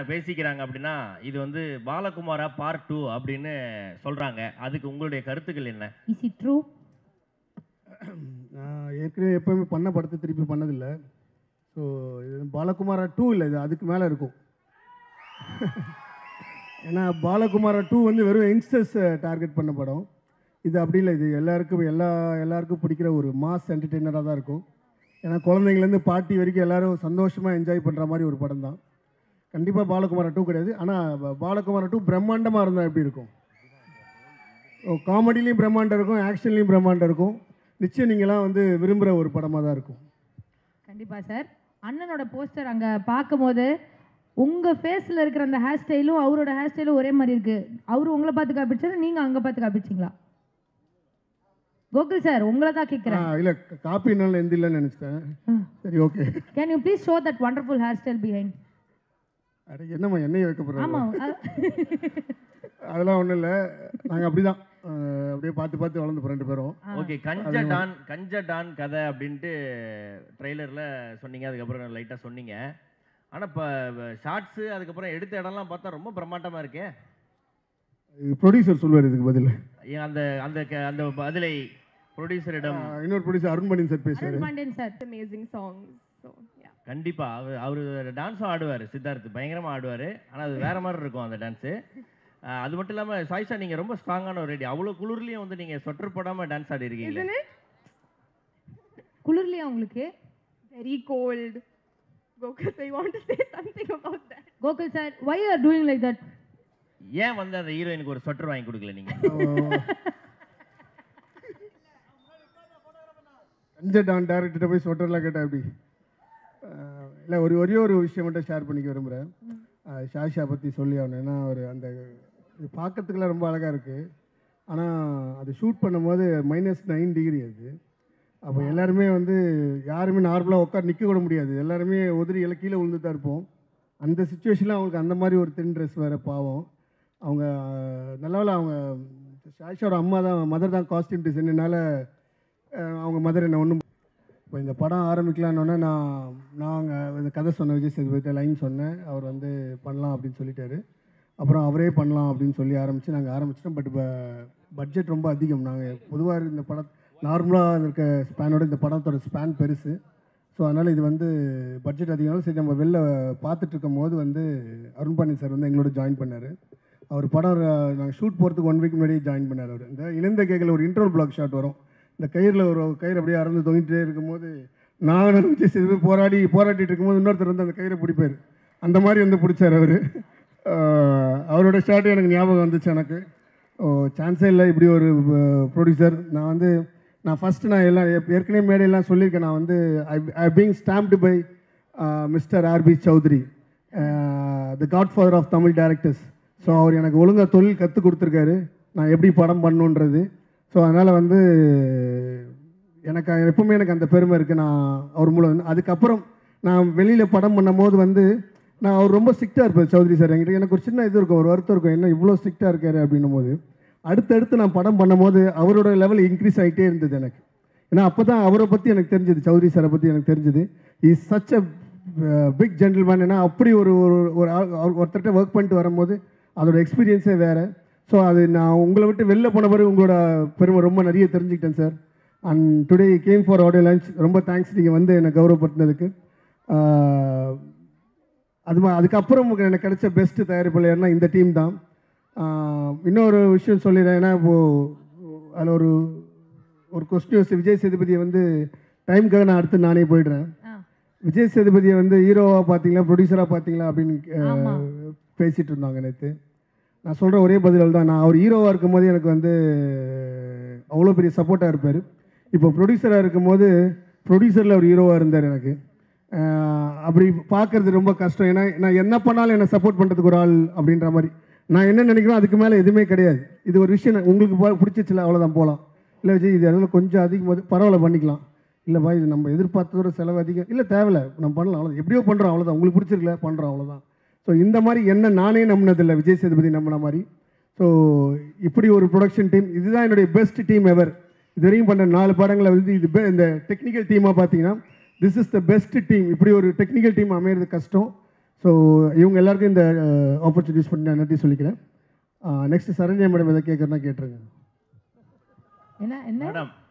பேசிக்கிறாங்க அப்படின்னா இது வந்து பாலகுமாரா பார்ட் டூ அப்படின்னு சொல்றாங்க அதுக்கு உங்களுடைய கருத்துக்கள் என்ன இஸ் இட் ட்ரூ நான் ஏற்கனவே எப்போவுமே பண்ண படத்தை திருப்பி பண்ணதில்லை ஸோ இது பாலகுமாரா டூ இல்லை இது அதுக்கு மேலே இருக்கும் ஏன்னா பாலகுமாரா டூ வந்து வெறும் யங்ஸ்டர்ஸ் டார்கெட் பண்ண படம் இது அப்படி இல்லை இது எல்லாருக்கும் எல்லா எல்லாருக்கும் பிடிக்கிற ஒரு மாஸ் என்டர்டெய்னராக தான் இருக்கும் ஏன்னா குழந்தைங்கலேருந்து பாட்டி வரைக்கும் எல்லாரும் சந்தோஷமாக என்ஜாய் பண்ணுற மாதிரி ஒரு படம் தான் கண்டிப்பாக பாலகுமாரா டூ கிடையாது ஆனால் பாலகுமாரா டூ பிரம்மாண்டமாக இருந்தால் எப்படி இருக்கும் ஓ காமெடிலையும் பிரம்மாண்டம் இருக்கும் ஆக்ஷன்லேயும் பிரம்மாண்டம் இருக்கும் நிச்சயம் நீங்களாம் வந்து விரும்புகிற ஒரு படமாக தான் இருக்கும் கண்டிப்பா சார் அண்ணனோட போஸ்டர் அங்க பார்க்கும்போது உங்க ஃபேஸ்ல இருக்கிற அந்த ஹேர் ஸ்டைலும் அவரோட ஹேர் ஸ்டைலும் ஒரே மாதிரி இருக்கு அவரு உங்களை பார்த்து காப்பிச்சாரு நீங்க அங்க பார்த்து காப்பிச்சிங்களா கோகுல் சார் உங்களை தான் கேட்குறேன் இல்லை காப்பி என்னால் எந்த இல்லைன்னு நினச்சிட்டேன் சரி okay can you please show that wonderful hair style behind அட என்னம்மா என்னையும் வைக்க போகிறோம் ஆமா அதெல்லாம் ஒன்றும் இல்லை நாங்கள் அப்படி தான் அப்படியே பார்த்து பார்த்து வளர்ந்துப்போம் ரெண்டு பேரும் ஓகே கஞ்ச டான் கஞ்ச டான் கதை அப்படின்ட்டு ட்ரெய்லரில் சொன்னீங்க அதுக்கப்புறம் லைட்டாக சொன்னீங்க ஆனால் இப்போ ஷார்ட்ஸு அதுக்கப்புறம் எடுத்த இடம்லாம் பார்த்தா ரொம்ப பிரம்மாண்டமாக இருக்கே ப்ரொடியூசர் சொல்லுவார் இதுக்கு பதில் ஏன் அந்த அந்த க- அந்த பதிலை ப்ரொடியூசரிடம் இன்னொரு ப்ரொடியூசர் அருண்மணியன் சார் பேசுவார் Arun Pandian sir amazing songs. So yeah. கண்டிப்பா அவர் அவர் டான்ஸும் ஆடுவார் சித்தார்த் பயங்கரமா ஆடுவார் ஆனால் அது வேற மாதிரி இருக்கும் அந்த டான்ஸு அது மட்டும் இல்லாமல் சாய்ஷா நீங்கள் ரொம்ப ஸ்ட்ராங்கான ஒரு ரெடி அவ்வளோ குளிர்லையும் வந்து நீங்கள் சொட்டர் போடாமல் டான்ஸ் ஆடி இருக்கீங்க Isn't it? குளிர்லையா உங்களுக்கு Very cold. Gokus, I want to say something about that. Gokul sir why are doing like that ஏன் வந்து அந்த ஹீரோயினுக்கு ஒரு சொட்டர் வாங்கி கொடுக்கல நீங்கள் கஞ்ச டான் டேரக்டர்கிட்ட போய் சொட்டர்லாம் கேட்டேன் அப்படி இல்லை ஒரு ஒரே ஒரு விஷயம் மட்டும் ஷேர் பண்ணிக்க விரும்புகிறேன் ஷாஷா பற்றி சொல்லி ஆகணும் ஏன்னா அவர் அந்த இது பார்க்கறதுக்குலாம் ரொம்ப அழகாக இருக்குது ஆனால் அது ஷூட் பண்ணும்போது மைனஸ் நைன் டிகிரி அது அப்போ எல்லாருமே வந்து யாருமே நார்மலாக உட்கார் நிற்க கூட முடியாது எல்லாருமே உதிரி எல்லாம் கீழே விழுந்து தான் இருப்போம் அந்த சுச்சுவேஷனில் அவங்களுக்கு அந்த மாதிரி ஒரு தின் ட்ரெஸ் வேறு பாவம் அவங்க நல்லவேளை அவங்க ஷாஷாவோட அம்மா தான் மதர் தான் காஸ்டியூம் டிசைனால அவங்க மதர் என்ன ஒன்றும் இப்போ இந்த படம் ஆரம்பிக்கலான்னொன்னே நான் நாங்கள் இந்த கதை சொன்ன விஜய் சேதுபதி லைன் சொன்னேன் அவர் வந்து பண்ணலாம் அப்படின்னு சொல்லிட்டாரு அப்புறம் அவரே பண்ணலாம் அப்படின்னு சொல்லி ஆரம்பித்து நாங்கள் ஆரம்பிச்சிட்டோம் பட் இப்போ பட்ஜெட் ரொம்ப அதிகம் நாங்கள் பொதுவாக இந்த படம் நார்மலாக இருக்க ஸ்பேனோட இந்த படத்தோட ஸ்பேன் பெருசு ஸோ அதனால் இது வந்து பட்ஜெட் அதிகம் சரி நம்ம வெளில பார்த்துட்டு இருக்கும் போது வந்து அருண்பாணி சார் வந்து எங்களோட ஜாயின் பண்ணார் அவர் படம் நாங்கள் ஷூட் போகிறதுக்கு ஒன் வீக் முன்னாடியே ஜாயின் பண்ணார் அவர் இந்த இணைந்த கேக்கில் ஒரு இன்ட்ரோல் பிளாக் ஷாட் வரும் இந்த கயிறில் ஒரு கயிறு அப்படியே அறந்து தொங்கிட்டே இருக்கும்போது நான் விஜய் சேதுபதி போராடி போராடிட்டு இருக்கும்போது இன்னொருத்தர் வந்து அந்த கயிறை பிடிப்பார் அந்த மாதிரி வந்து பிடிச்சார் அவர் அவரோட ஷாட் எனக்கு ஞாபகம் வந்துச்சு எனக்கு ஓ சான்ஸே இல்லை இப்படி ஒரு ப்ரொடியூசர் நான் வந்து நான் ஃபஸ்ட்டு நான் எல்லாம் ஏ- ஏற்கனவே மேடையெல்லாம் சொல்லியிருக்கேன் நான் வந்து I being stamped by mister RB Choudary the god father of Tamil directors so அவர் எனக்கு ஒழுங்காக தொழில் கற்றுக் கொடுத்துருக்காரு நான் எப்படி படம் பண்ணணுன்றது ஸோ அதனால் வந்து எனக்கு எப்பவுமே எனக்கு அந்த பெருமை இருக்குது நான் அவர் மூலம் வந்து- அதுக்கப்புறம் நான் வெளியில் படம் பண்ணும்போது வந்து நான் அவர் ரொம்ப ஸ்ட்ரிக்டாக இருப்பார் சௌத்ரி சார் என்கிட்ட எனக்கு ஒரு சின்ன இது இருக்கும் ஒரு வருத்தம் இருக்கும் என்ன இவ்வளோ ஸ்ட்ரிக்டாக இருக்காரு அப்படின்னும் போது அடுத்தடுத்து நான் படம் பண்ணும்போது அவரோட லெவல் இன்க்ரீஸ் ஆகிட்டே இருந்தது எனக்கு ஏன்னா அப்போ தான் அவரை பற்றி எனக்கு தெரிஞ்சது சௌத்ரி சாரை பற்றி எனக்கு தெரிஞ்சது is such a big gentleman ஏன்னா அப்படி ஒரு ஒரு ஒரு ஆள் அவர் ஒருத்தர்கிட்ட ஒர்க் பண்ணிட்டு வரும்போது அதோட எக்ஸ்பீரியன்ஸே வேறு ஸோ அது நான் உங்களை விட்டு வெளில போன பிறகு உங்களோட பெருமை ரொம்ப நிறைய தெரிஞ்சுக்கிட்டேன் sir and today came for audio launch ரொம்ப தேங்க்ஸ் நீங்கள் வந்து என்னை கௌரவப்படுத்தினதுக்கு ஆஹ், அது மா- அதுக்கப்புறம் உங்களுக்கு எனக்கு கிடைச்ச பெஸ்ட்டு தயாரிப்பாளர்னா இந்த டீம் தான் ஆஹ், இன்னொரு விஷயம் சொல்லிடுறேன் ஏன்னா இப்போது அதில் ஒரு ஒரு கொஸ்டின் விஜய் சேதுபதியை வந்து டைம்க்காக நான் அடுத்து நானே போயிடுறேன் ஆ விஜய் சேதுபதியை வந்து ஹீரோவாக பார்த்தீங்களா ப்ரொடியூசராக பார்த்தீங்களா அப்படின்னு ஆமா. அஹ், பேசிட்டு இருந்தாங்க நேற்று நான் சொல்கிற ஒரே பதில் தான் நான் அவர் ஹீரோவாக இருக்கும்போது எனக்கு வந்து அவ்வளோ பெரிய சப்போர்ட்டாக இருப்பார் இப்போ ப்ரொடியூசராக இருக்கும்போது ப்ரொடியூசரில் அவர் ஹீரோவாக இருந்தார் எனக்கு அஹ், அப்படி பார்க்கறது ரொம்ப கஷ்டம் ஏன்னா நான் என்ன பண்ணாலும் என்னை சப்போர்ட் பண்ணுறதுக்கு ஒரு ஆள் அப்படின்ற மாதிரி நான் என்ன நினைக்கிறேன் அதுக்கு மேலே எதுவுமே கிடையாது இது ஒரு விஷயம் நான் உங்களுக்கு பா- பிடிச்சிச்சுல அவ்வளோதான் போகலாம் இல்லை விஜய் இது இடத்துல கொஞ்சம் அதிகம் பரவாயில்ல பண்ணிக்கலாம் இல்லைப்பா இது நம்ம எதிர்பார்த்ததோட செலவு அதிகம் இல்லை தேவையில்ல நம்ம பண்ணலாம் அவ்வளோ எப்படியோ பண்ணுறோம் அவ்வளோதான் உங்களுக்கு பிடிச்சிருக்கல பண்ணுறோம் அவ்வளோதான் ஸோ இந்த மாதிரி என்ன நானே நம்பினதில்லை விஜய் சேதுபதி நம்பின மாதிரி ஸோ இப்படி ஒரு ப்ரொடக்ஷன் டீம் இதுதான் என்னுடைய பெஸ்ட் டீம் எவர் இது வரைக்கும் பண்ண நாலு படங்களை வந்து இது be- இந்த டெக்னிக்கல் டீமாக பார்த்தீங்கன்னா this is the best team இப்படி ஒரு டெக்னிக்கல் டீம் அமையிறது கஷ்டம் ஸோ இவங்க எல்லாருக்கும் இந்த ஆப்பர்ச்சுனிட்டிஸ் பண்ணி நான் நன்றி சொல்லிக்கிறேன் நெக்ஸ்ட் சரண்யா மேடம் எதை கேட்குறேன்னா கேட்டுருங்க என்ன என்ன மேடம்